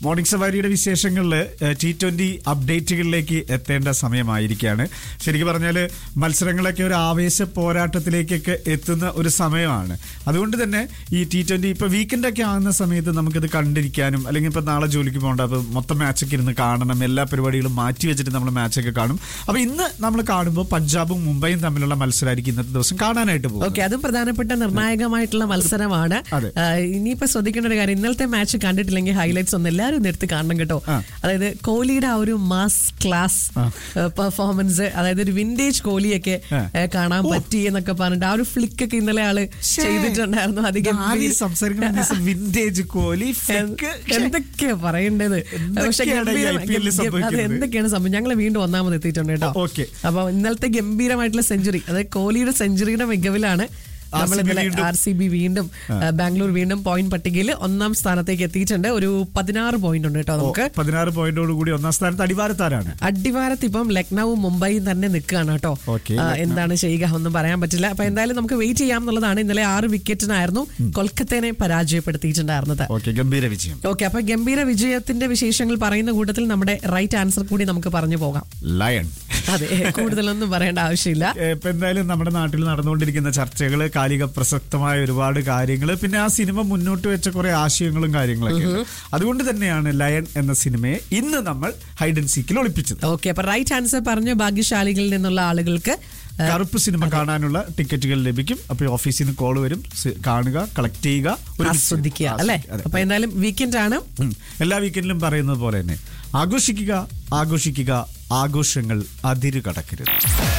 Morning സവാരിയുടെ വിശേഷങ്ങളിൽ T twenty അപ്ഡേറ്റുകളിലേക്ക് എത്തേണ്ട സമയമായിരിക്കുകയാണ് ശരിക്കും പറഞ്ഞാൽ മത്സരങ്ങളൊക്കെ ഒരു ആവേശ പോരാട്ടത്തിലേക്കൊക്കെ എത്തുന്ന ഒരു സമയമാണ് അതുകൊണ്ട് തന്നെ ഈ ടി ട്വന്റി ഇപ്പൊ വീക്കെൻഡ് ഒക്കെ ആകുന്ന സമയത്ത് നമുക്കിത് കണ്ടിരിക്കാനും അല്ലെങ്കിൽ ഇപ്പൊ നാളെ ജോലിക്ക് പോകണ്ട അപ്പൊ മൊത്തം മാച്ചൊക്കെ ഇരുന്ന് കാണണം എല്ലാ പരിപാടികളും മാറ്റി വെച്ചിട്ട് നമ്മൾ മാച്ചൊക്കെ കാണും അപ്പൊ ഇന്ന് നമ്മൾ കാണുമ്പോൾ പഞ്ചാബും മുംബൈയും തമ്മിലുള്ള മത്സരമായിരിക്കും ഇന്നത്തെ ദിവസം കാണാനായിട്ട് പോകും ഓക്കെ അതും പ്രധാനപ്പെട്ട നിർണായകമായിട്ടുള്ള മത്സരമാണ് അതെ. ആ, ഇനിയിപ്പോ ശ്രദ്ധിക്കേണ്ട ഒരു കാര്യം ഇന്നലത്തെ മാച്ച് കണ്ടിട്ടില്ലെങ്കിൽ ഹൈലൈറ്റ്സ് ഒന്ന് എല്ലാവരും ഒന്ന് എടുത്ത് കാണണം കേട്ടോ ആ. അതായത് കോഹ്ലിയുടെ ആ ഒരു മാസ് ക്ലാസ് പെർഫോമൻസ് അതായത് ഒരു വിന്റേജ് കോഹ്ലിയൊക്കെ ആ. ഏ, കാണാൻ പറ്റി എന്നൊക്കെ പറഞ്ഞിട്ട് ആ ഒരു ഫ്ലിക്ക് ഒക്കെ ഇന്നലെ ആള് ചെയ്തിട്ടുണ്ടായിരുന്നു അധികം സംസാരിക്കുന്ന വിന്റേജ് കോഹ്ലി flick. എന്തൊക്കെയാ പറയേണ്ടത് പക്ഷെ എന്തൊക്കെയാണ് ഈ ഗംഭീരം- IPL ൽ അത് സംഭവിക്കുന്നത്? എന്തൊക്കെയാണ് സംഭവം ഞങ്ങൾ വീണ്ടും ഒന്നാമത് എത്തിയിട്ടുണ്ട് കേട്ടോ ഓക്കെ. അപ്പൊ ഇന്നലത്തെ ഗംഭീരമായിട്ടുള്ള സെഞ്ചുറി അതായത് കോഹ്ലിയുടെ സെഞ്ചുറിയുടെ മികവിലാണ് നമ്മൾ RCB ഇന്നലെ വീണ്ടും- ആർ സി ബി വീണ്ടും ആ, ബാംഗ്ലൂർ വീണ്ടും പോയിന്റ് പട്ടികയിൽ ഒന്നാം സ്ഥാനത്തേക്ക് എത്തിയിട്ടുണ്ട് ഒരു പതിനാറ് പോയിന്റ് ഉണ്ട് കേട്ടോ നമുക്ക് പതിനാറ് പോയിന്റോട് കൂടി ഒന്നാം സ്ഥാനത്ത് അടിവാരത്താരാണ് അടിവാരത്ത് ഇപ്പം ലക്നൌവും മുംബൈയും തന്നെ നിൽക്കുകയാണ് കേട്ടോ ഓക്കേ, ആ, എന്താണ് ചെയ്യുക ഒന്നും പറയാൻ പറ്റില്ല അപ്പൊ എന്തായാലും നമുക്ക് വെയിറ്റ് ചെയ്യാം എന്നുള്ളതാണ് ഇന്നലെ ആറ് വിക്കറ്റിനായിരുന്നു കൊൽക്കത്തേനെ പരാജയപ്പെടുത്തിയിട്ടുണ്ടായിരുന്നത് ഓക്കെ ഗംഭീര വിജയം ഓക്കെ അപ്പൊ ഗംഭീര വിജയത്തിന്റെ വിശേഷങ്ങൾ പറയുന്ന കൂട്ടത്തിൽ നമ്മുടെ റൈറ്റ് ആൻസർ കൂടി നമുക്ക് പറഞ്ഞു പോകാം ലയൺ അതെ കൂടുതലൊന്നും പറയേണ്ട ആവശ്യമില്ല ഇപ്പൊ എന്തായാലും നമ്മുടെ നാട്ടിൽ നടന്നുകൊണ്ടിരിക്കുന്ന ചർച്ചകള് കാലിക പ്രസക്തമായ ഒരുപാട് കാര്യങ്ങൾ പിന്നെ ആ സിനിമ മുന്നോട്ട് വെച്ച കുറെ ആശയങ്ങളും കാര്യങ്ങളൊക്കെ ഉണ്ട്. അതുകൊണ്ട് തന്നെയാണ് ലയൺ എന്ന സിനിമയെ ഇന്ന് നമ്മൾ ഹൈഡ് ആൻഡ് സീക്കിൽ ഒളിപ്പിച്ചത് ഓക്കെ അപ്പൊ റൈറ്റ് ആൻസർ പറഞ്ഞ ഭാഗ്യശാലികളിൽ നിന്നുള്ള ആളുകൾക്ക് ആ, കറുപ്പ് സിനിമ കാണാനുള്ള ടിക്കറ്റുകൾ ലഭിക്കും അപ്പോൾ ഓഫീസിൽ നിന്ന് കോൾ വരും സി- കാണുക കളക്ട് ചെയ്യുക ഒരുമിച്ച് ആസ്വദിക്കുക അല്ലെ അതെ. അപ്പൊ എന്തായാലും വീക്കെൻഡ് ആണ് ഉം. എല്ലാ വീക്കെൻഡിലും പറയുന്നത് പോലെ തന്നെ ആഘോഷിക്കുക ആഘോഷിക്കുക ആഘോഷങ്ങൾ അതിര് കടക്കരുത്